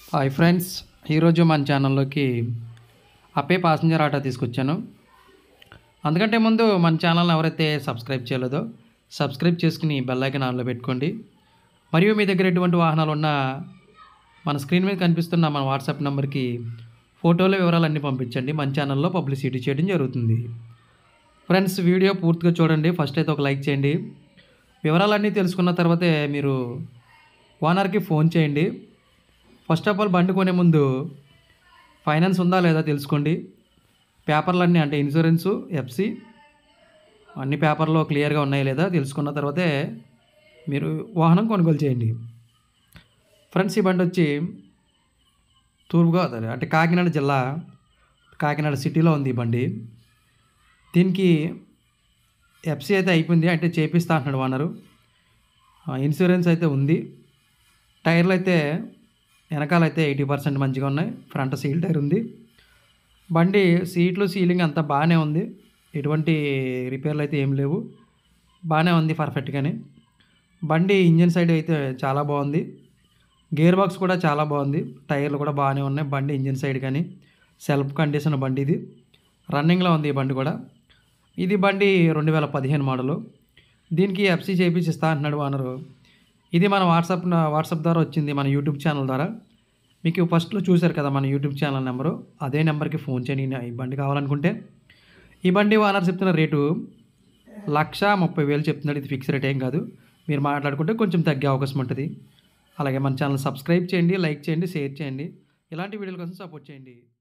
hi friends ఈరోజు మన ఛానల్లోకి అప్పే ప్యాసింజర్ ఆటో తీసుకొచ్చాను అందుకంటే ముందు మన ఛానల్ని ఎవరైతే సబ్స్క్రైబ్ చేయలేదో సబ్స్క్రైబ్ చేసుకుని బెల్ ఐకాన్ ఆన్లో పెట్టుకోండి మరియు మీ దగ్గర ఎటువంటి వాహనాలు ఉన్నా మన స్క్రీన్ మీద కనిపిస్తున్న మన వాట్సాప్ నెంబర్కి ఫోటోలు వివరాలన్నీ పంపించండి మన ఛానల్లో పబ్లిసిటీ చేయడం జరుగుతుంది ఫ్రెండ్స్ వీడియో పూర్తిగా చూడండి ఫస్ట్ అయితే ఒక లైక్ చేయండి వివరాలన్నీ తెలుసుకున్న తర్వాతే మీరు ఓనర్కి ఫోన్ చేయండి ఫస్ట్ ఆఫ్ ఆల్ బండి కొనే ముందు ఫైనాన్స్ ఉందా లేదా తెలుసుకోండి పేపర్లన్నీ అంటే ఇన్సూరెన్సు ఎఫ్సి అన్ని పేపర్లో క్లియర్గా ఉన్నాయా లేదా తెలుసుకున్న తర్వాతే మీరు వాహనం కొనుగోలు చేయండి ఫ్రెండ్స్ ఈ బండి వచ్చి తూర్పుగోదావరి అంటే కాకినాడ జిల్లా కాకినాడ సిటీలో ఉంది ఈ బండి దీనికి ఎఫ్సి అయితే అయిపోయింది అంటే చేపిస్తా అంటున్నాడు ఓనరు ఆ, ఇన్సూరెన్స్ అయితే ఉంది టైర్లు అయితే వెనకాల అయితే ఎయిటీ పర్సెంట్ మంచిగా ఉన్నాయి ఫ్రంట్ సీల్ టైర్ ఉంది బండి సీట్లు సీలింగ్ అంతా బాగానే ఉంది ఎటువంటి రిపేర్లు అయితే ఏం లేవు బాగానే ఉంది పర్ఫెక్ట్గానే బండి ఇంజిన్ సైడ్ అయితే చాలా బాగుంది గేర్ బాక్స్ కూడా చాలా బాగుంది టైర్లు కూడా బాగానే ఉన్నాయి బండి ఇంజిన్ సైడ్ కానీ సెల్ఫ్ కండిషన్ బండి ఇది రన్నింగ్లో ఉంది ఈ బండి కూడా ఇది బండి రెండు వేల పదిహేను మోడలు దీనికి ఎఫ్సి చేపించి ఇస్తా అంటున్నాడు ఓనరు ఇది మన వాట్సాప్ వాట్సాప్ ద్వారా వచ్చింది మన యూట్యూబ్ ఛానల్ ద్వారా మీకు ఫస్ట్లో చూశారు కదా మన యూట్యూబ్ ఛానల్ నెంబరు అదే నెంబర్కి ఫోన్ చేయండి ఈ బండి కావాలనుకుంటే ఈ బండి ఓనర్ చెప్తున్న రేటు లక్ష ముప్పై వేలు చెప్తున్నాడు ఇది ఫిక్స్ రేట్ ఏం కాదు మీరు మాట్లాడుకుంటే కొంచెం తగ్గే అవకాశం ఉంటుంది అలాగే మన ఛానల్ సబ్స్క్రైబ్ చేయండి లైక్ చేయండి షేర్ చేయండి ఇలాంటి వీడియోల కోసం సపోర్ట్ చేయండి